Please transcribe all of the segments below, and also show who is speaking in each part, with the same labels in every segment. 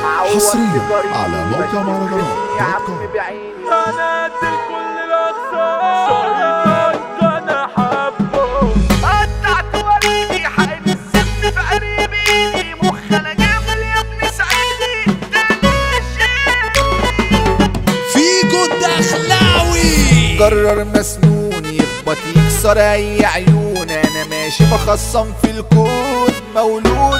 Speaker 1: حصريا على موقع مهرجانات
Speaker 2: يا
Speaker 1: دوت
Speaker 2: عم
Speaker 1: كوم.
Speaker 2: بعيني
Speaker 3: انا ادي كل الاقسام شيطان انا حبه
Speaker 2: قطعت وريدي حقن السم في قريبي مخ انا جامل يا ابن سعيدي ده
Speaker 4: فيجو الدخلاوي
Speaker 2: قرر مسنون يخبط يكسر اي عيون انا ماشي بخصم في الكون مولود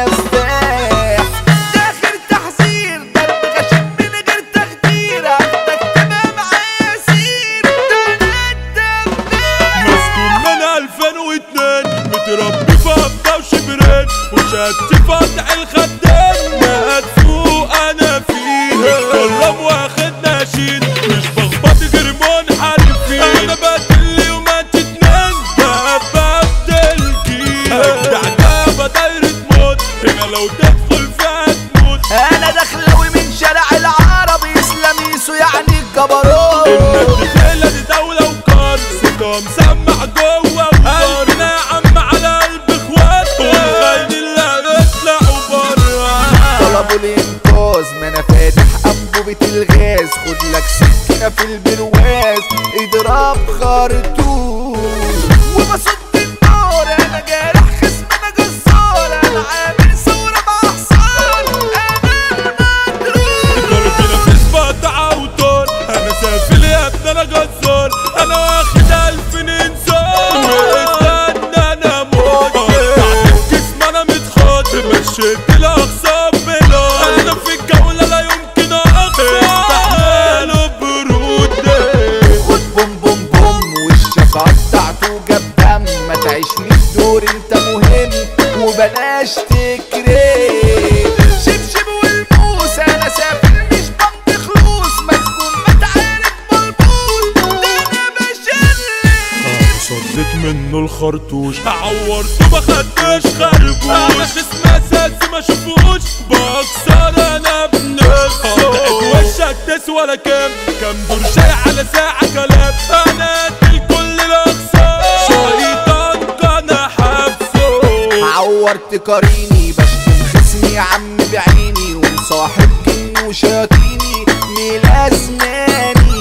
Speaker 2: سفاح داخل تحذير ضرب غشيم من غير تخدير عندك تمام عسير ده الدباح
Speaker 3: مسكون من 2002 متربي في هبة وشبرين وشهادتي فتح الخدين ما هتفوق انا فيه متكرم واخد ناشين مش بخبط غير منحرفين انا بدلي وما تتنين ده ببدل جيل اجدع جابة دايرة موت هنا لو تدخل فيها تموت
Speaker 2: انا دخلوي من شارع العرب اسلام يسو يعني الجبروت
Speaker 3: الدخيلة دي دولة وقار ثقة مسمع جوه قلبنا يا عم على قلب اخوات والخاين اللي هيطلعوا برا
Speaker 2: طلبوا الانقاذ ما انا فاتح انبوبة الغاز خد لك سكينة في البرواز اضرب خرطوش وبصد النار انا جارح خصم انا جزار انا عامل ثورة مع حصان انا مجروح
Speaker 3: ضربنا في سباط عوطان انا سافل يا ابني انا جزار انا واخد الف انسان واستنى انا موت قطعت الجسم انا متخاط مشيت الاقسام بلا انا في الجولة لا يمكن اخسر استحملوا برودي
Speaker 2: خد بوم بوم بوم وشك قطعته جاب دم ما تعيشليش دور انت مهم وبلاش تكريم شبشب والموس انا سافر مش بمضي خلوص مسجون ما تعارف بلبوس ده انا بشلي
Speaker 3: صدت منه الخرطوش عورته ما خدتش خربوش انا خصم اساسي ما شافوش بكسر انا بنفسه وشك تسوى لا كام كام دور جاي على ساعة كلام انا ادي لكل الاقسام شيطان كان حبسه
Speaker 2: عورت قريني بشتم خصمي يا عم بعيني ومصاحب جني وشياطيني ملازماني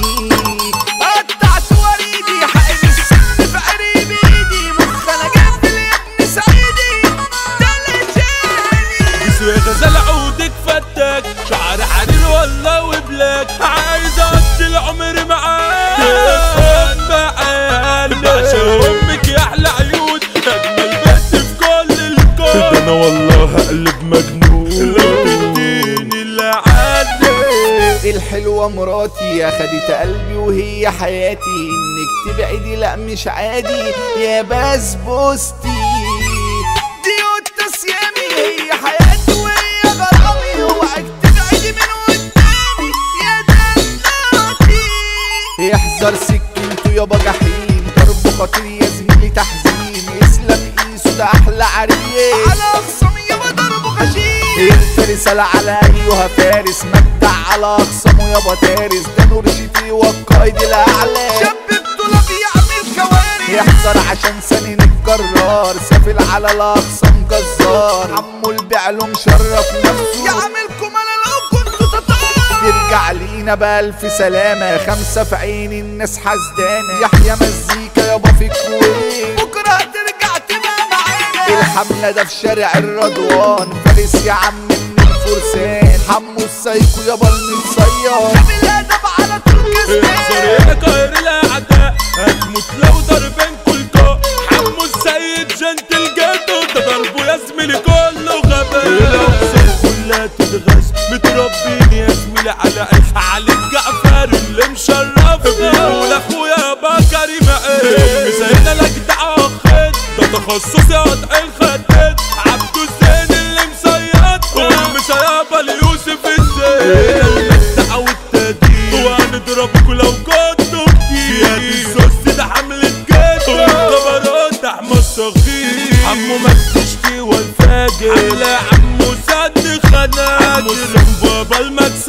Speaker 2: قطعت وريدي حقن السم في قريب ايدي مخ انا جنب يا ابن سعيدي ده لجاني
Speaker 3: يسوي غزال عودك فتاك شعر حرير ولا وبلاك عايز اقضي العمر معاك تفهم معانا بعشق امك يا احلى عيون اجمل بنت في كل الكون ده انا والله هقلب مجنون لو تديني اللي عندي
Speaker 2: الحلوة مراتي يا خدت قلبي وهي حياتي انك تبعدي لا مش عادي يا بسبوستي دي قطة صيامي هي حياتي وهي غرامي اوعك تبعدي من قدامي يا دلوقتي احذر سكينته يابا جحيم ضرب خطير يا زميلي تحزين اسلام قيسو ده احلى عريس على اقسام يابا ضربه غشيم انت رسالة على ايها فارس مجدع على اقسامه يابا تارس ده نور شفي والقايد الاعلى شاب الطلب يعمل كوارث يحذر عشان سنين الجرار سافل على الاقسام جزار عمو البعل مشرف نفسه يعملكم انا لو كنت تطار ترجع لينا بألف سلامة خمسة في عين الناس حسدانة يحيى مزيكا يابا في الكويت بكرة هترجع تبقى معانا الحملة ده في شارع الرضوان فارس يا عم من الفرسان حمو السايكو يابا المتصير شاب الادب على تركستان
Speaker 3: اكسر قاهر الاعداء هتموت لو ضربين كل كو حمو السيد جنتل جدو ده ضربه يا زميلي كله غباء الاقسام كلها تتغش متربين يا زميلي على عيش علي الجعفر اللي مشرفنا بيقول اخويا بكري معين مثالنا لجدع واخد ده تخصصي قطع الخدات عبدو الزين اللي مسيط ومسيابة ليوسف الزين المجدع والتدين وهنضربكوا لو كنتوا كتير يا دي الزوز ده حملة جد والكبرات احمد صغير عمو ما تشكي والفاجر حملة عمو سد خناجر عمو بابا المكسر